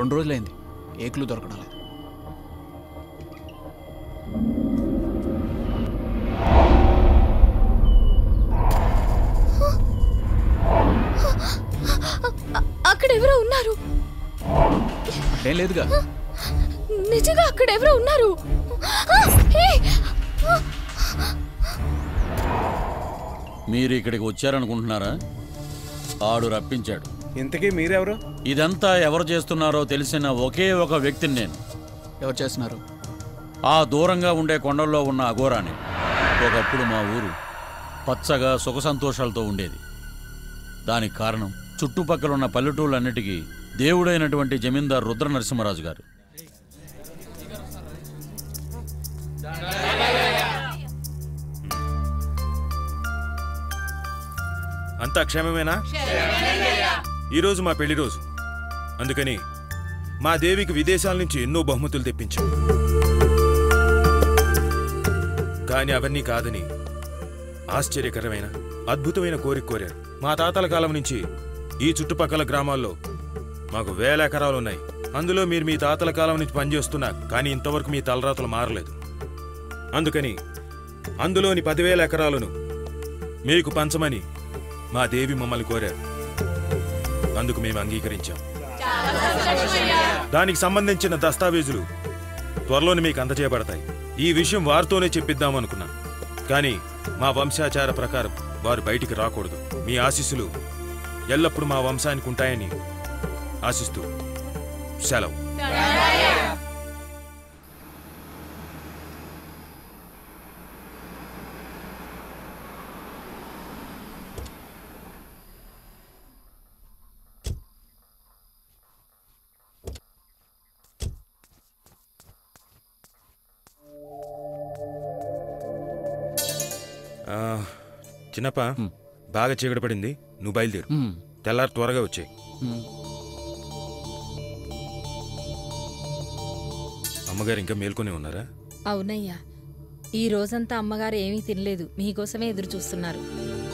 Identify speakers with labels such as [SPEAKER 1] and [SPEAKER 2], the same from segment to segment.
[SPEAKER 1] రెండు రోజులైంది ఏ క్లూ దొరకడం లేదు
[SPEAKER 2] అక్కడ ఎవరో ఉన్నారు
[SPEAKER 1] అక్కడేం లేదుగా
[SPEAKER 2] నిజంగా అక్కడ ఎవరో ఉన్నారు ఆ, ఏయ్!
[SPEAKER 3] మీరు ఇక్కడికి వచ్చారనుకుంటున్నారా ఆడు రప్పించాడు
[SPEAKER 4] ఇంతకీ మీరెవరు
[SPEAKER 3] ఇదంతా ఎవరు చేస్తున్నారో తెలిసిన ఒకే ఒక వ్యక్తిని నేను
[SPEAKER 1] ఎవరు చేస్తున్నారు
[SPEAKER 3] ఆ దూరంగా ఉండే కొండల్లో ఉన్న అఘోరాని ఒకప్పుడు మా ఊరు పచ్చగా సుఖ సంతోషాలతో ఉండేది దానికి కారణం చుట్టుపక్కల ఉన్న పల్లెటూళ్ళన్నిటికీ దేవుడైనటువంటి జమీందార్ రుద్ర నరసింహరాజు గారు
[SPEAKER 5] అంతా క్షేమమేనా ఈరోజు మా పెళ్లి రోజు అందుకని మా దేవికి విదేశాల నుంచి ఎన్నో బహుమతులు తెప్పించాం కానీ అవన్నీ కాదని ఆశ్చర్యకరమైన అద్భుతమైన కోరిక కోరారు మా తాతల కాలం నుంచి ఈ చుట్టుపక్కల గ్రామాల్లో మాకు వేల ఎకరాలు ఉన్నాయి అందులో మీరు మీ తాతల కాలం నుంచి పనిచేస్తున్నా కానీ ఇంతవరకు మీ తలరాతలు మారలేదు అందుకని అందులోని పదివేల ఎకరాలను మీకు పంచమని మా దేవి మమ్మల్ని కోరారు అందుకు మేము అంగీకరించాం దానికి సంబంధించిన దస్తావేజులు త్వరలోనే మీకు అందజేయబడతాయి ఈ విషయం వారితోనే చెప్పిద్దాం అనుకున్నాం కానీ మా వంశాచార ప్రకారం వారు బయటికి రాకూడదు మీ ఆశీస్సులు ఎల్లప్పుడూ మా వంశానికి ఉంటాయని ఆశిస్తూ సెలవు ఆ, చిన్నప్ప బాగా చీకటి పడింది నువ్వు బయలుదేరు
[SPEAKER 3] మ్మ్.
[SPEAKER 5] తెల్లారి త్వరగా వచ్చాయి
[SPEAKER 3] మ్మ్.
[SPEAKER 5] అమ్మగారు ఇంకా మేల్కొనే ఉన్నారా
[SPEAKER 6] అవునయ్యా ఈ రోజంతా అమ్మగారు ఏమీ తినలేదు మీకోసమే ఎదురు చూస్తున్నారు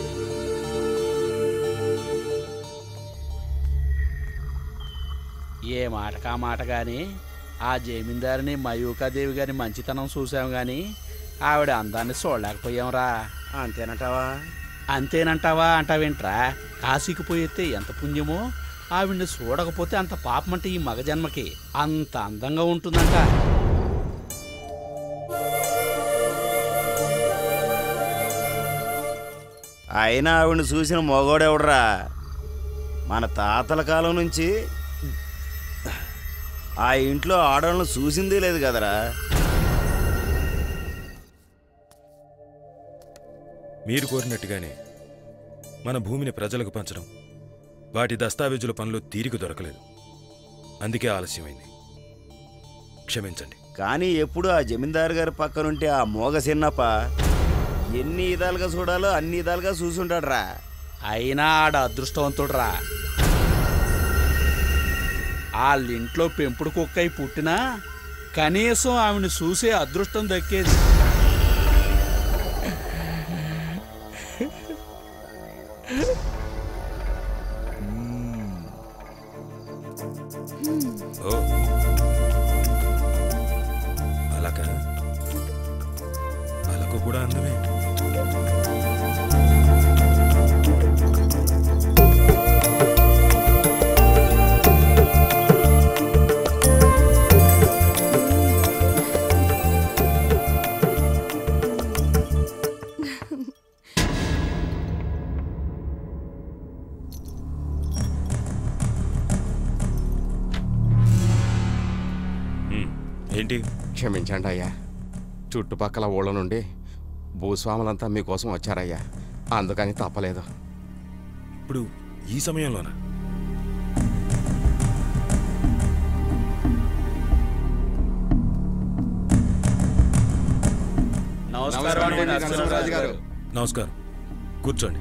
[SPEAKER 7] ఏ మాటకా మాట గాని ఆ జమీందారిని మయూకాదేవి గారి మంచితనం చూసాం గాని ఆవిడ అందాన్ని చూడలేకపోయాంరా
[SPEAKER 8] అంతేనంటావా
[SPEAKER 7] అంతేనంటావా అంటావేంట్రా కాశీకి పోయితే ఎంత పుణ్యమో ఆవిడ్ని చూడకపోతే అంత పాపమంటే ఈ మగ జన్మకి అంత అందంగా ఉంటుందంట
[SPEAKER 8] అయినా ఆవిడని చూసిన మొగోడెవడరా మన తాతల కాలం నుంచి ఆ ఇంట్లో ఆడవాళ్ళని చూసిందే లేదు కదరా
[SPEAKER 5] మీరు కోరినట్టుగానే మన భూమిని ప్రజలకు పంచడం వాటి దస్తావేజుల పనులు తీరిక దొరకలేదు అందుకే ఆలస్యమైంది క్షమించండి
[SPEAKER 8] కానీ ఎప్పుడు ఆ జమీందారు గారి పక్కనుంటే ఆ మోగ చిన్నప్ప ఎన్ని విధాలుగా చూడాలో అన్ని విధాలుగా చూసుంటాడ్రా
[SPEAKER 7] అయినా ఆడ అదృష్టవంతుడురా వాళ్ళింట్లో పెంపుడు కుక్కై పుట్టినా కనీసం ఆమెను చూసే అదృష్టం దక్కేది
[SPEAKER 5] ఓ అలాగా అలకు కూడా అందమే ఉమ్, ఏంటి
[SPEAKER 9] క్షమించండి అయ్యా చుట్టుపక్కల ఊళ్ళ నుండి భూస్వాములంతా మీకోసం వచ్చారయ్యా అందుకని తప్పలేదు
[SPEAKER 5] ఇప్పుడు ఈ సమయంలోనా
[SPEAKER 7] నమస్కారం అండి నరసింహరాజు గారు
[SPEAKER 5] నమస్కారం కూర్చోండి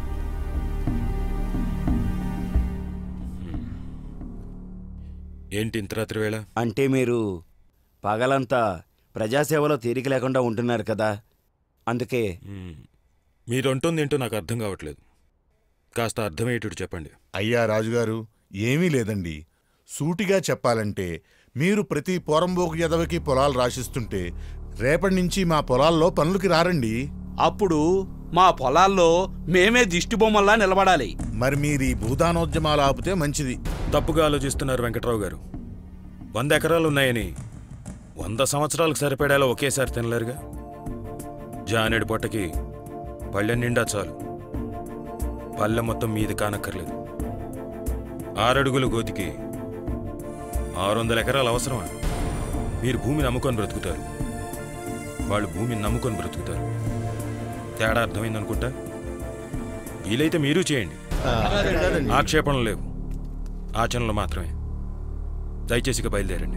[SPEAKER 5] ఏంటి ఇంత రాత్రి వేళ
[SPEAKER 8] అంటే మీరు పగలంతా ప్రజాసేవలో తీరిక లేకుండా ఉంటున్నారు కదా అందుకే
[SPEAKER 5] మ్మ్. మీరంటోంది ఏంటో నాకు అర్థం కావట్లేదు కాస్త అర్థమయ్యేటట్టు చెప్పండి
[SPEAKER 10] అయ్యా రాజుగారు ఏమీ లేదండి
[SPEAKER 4] సూటిగా చెప్పాలంటే మీరు ప్రతి పోరంబోకు ఎదవకి పొలాలు రాసిస్తుంటే రేపటి నుంచి మా పొలాల్లో పనులకి రారండి
[SPEAKER 7] అప్పుడు మా పొలాల్లో మేమే దిష్టి బొమ్మల్లా నిలబడాలి
[SPEAKER 4] మరి మీరు ఈ భూదానోద్యమాలు ఆపితే మంచిది
[SPEAKER 5] తప్పుగా ఆలోచిస్తున్నారు వెంకట్రావు గారు వంద ఎకరాలు ఉన్నాయని వంద సంవత్సరాలకు సరిపడేలా ఒకేసారి తినలేరుగా జానేడు పొట్టకి పళ్ళెం నిండా చాలు పల్లె మొత్తం మీది కానక్కర్లేదు ఆరడుగుల గోతికి ఆరు వందల ఎకరాలు అవసరమా మీరు భూమిని నమ్ముకొని బ్రతుకుతారు వాళ్ళు భూమిని నమ్ముకొని బ్రతుకుతారు తేడా అర్థమైందనుకుంటా వీలైతే మీరు చేయండి ఆక్షేపణలు లేవు ఆచరణలు మాత్రమే దయచేసి ఇక బయలుదేరండి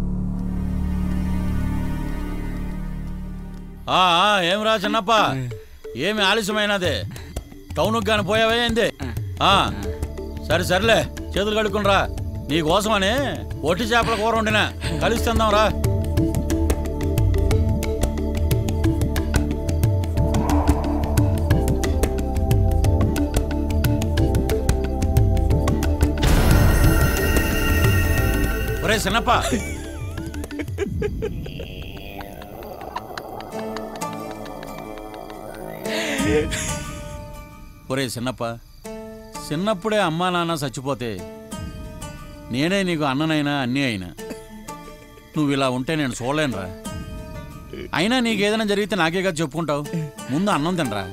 [SPEAKER 3] ఆ, ఆ, ఏం రా చిన్నప్ప ఏమి ఆలస్యమైనదే టౌన్కి కానీ పోయావే ఏంది ఆ, సరే సర్లే చేతులు కడుక్కుని రా నీకోసమని ఒట్టి చేపల కూర వండినా కలిసి తిందాం రా ఒరే చిన్నప్ప ఒరే చిన్నప్ప చిన్నప్పుడే అమ్మా నాన్న చచ్చిపోతే నేనే నీకు అన్ననైనా అన్నీ అయినా నువ్వు ఇలా ఉంటే నేను చూడలేనురా అయినా నీకేదైనా జరిగితే నాకే కదా చెప్పుకుంటావు ముందు అన్నం తినరా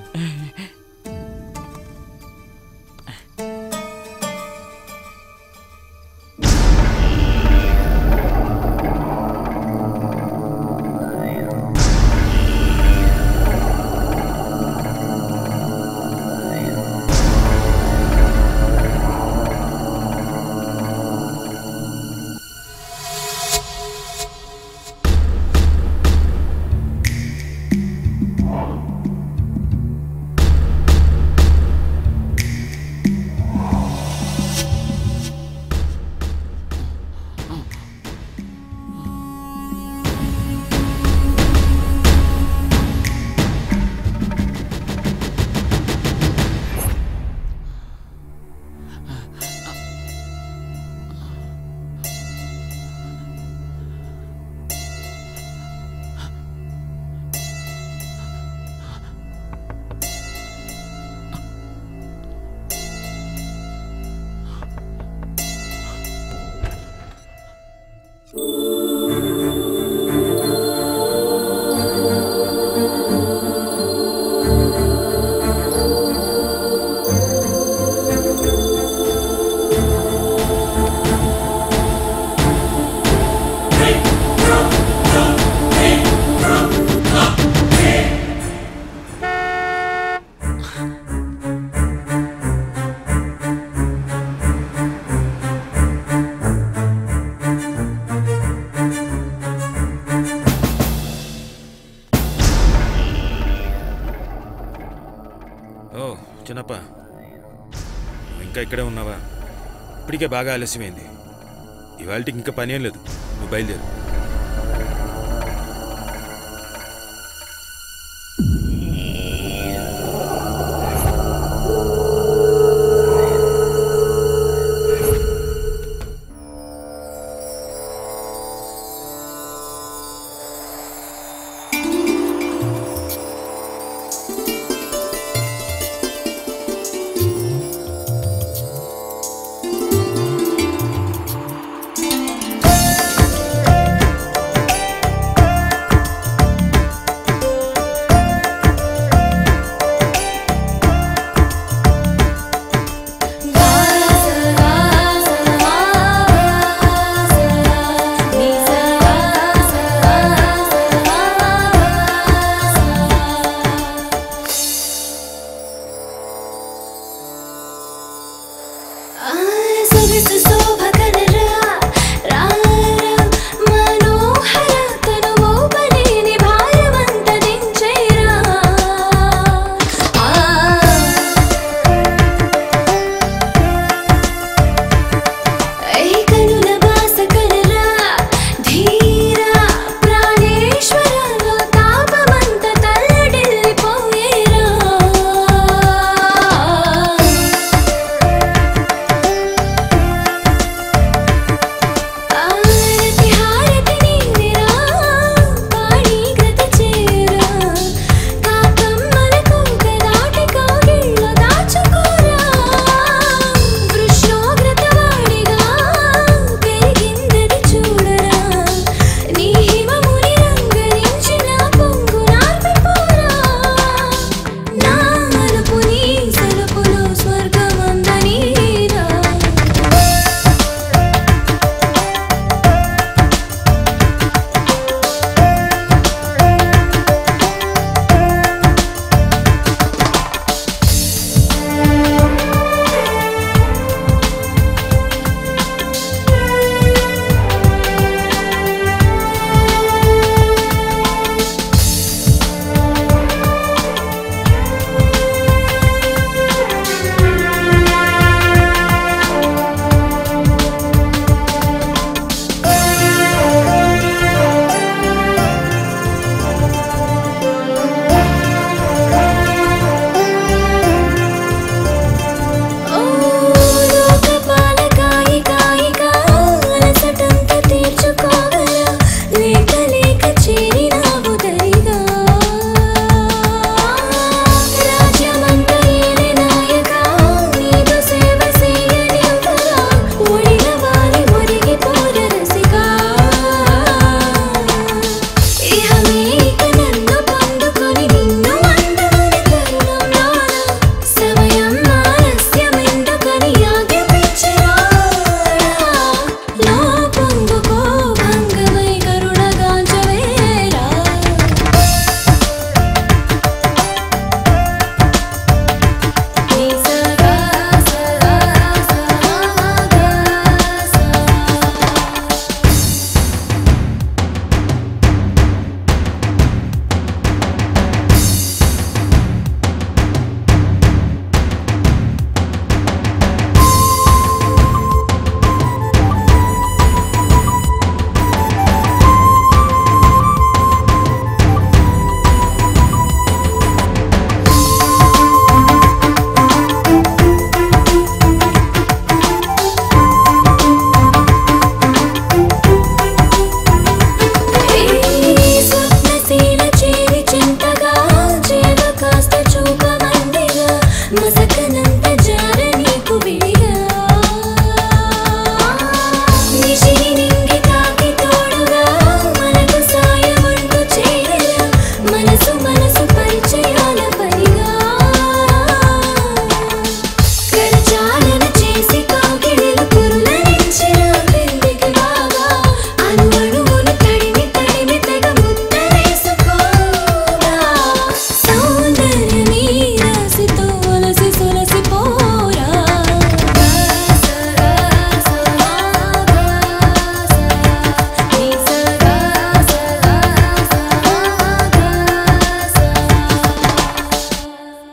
[SPEAKER 5] ఓ చిన్నప్ప ఇంకా ఇక్కడే ఉన్నావా ఇప్పటికే బాగా ఆలస్యమైంది ఇవాళకి ఇంకా పని ఏం లేదు నువ్వు బయలుదేరు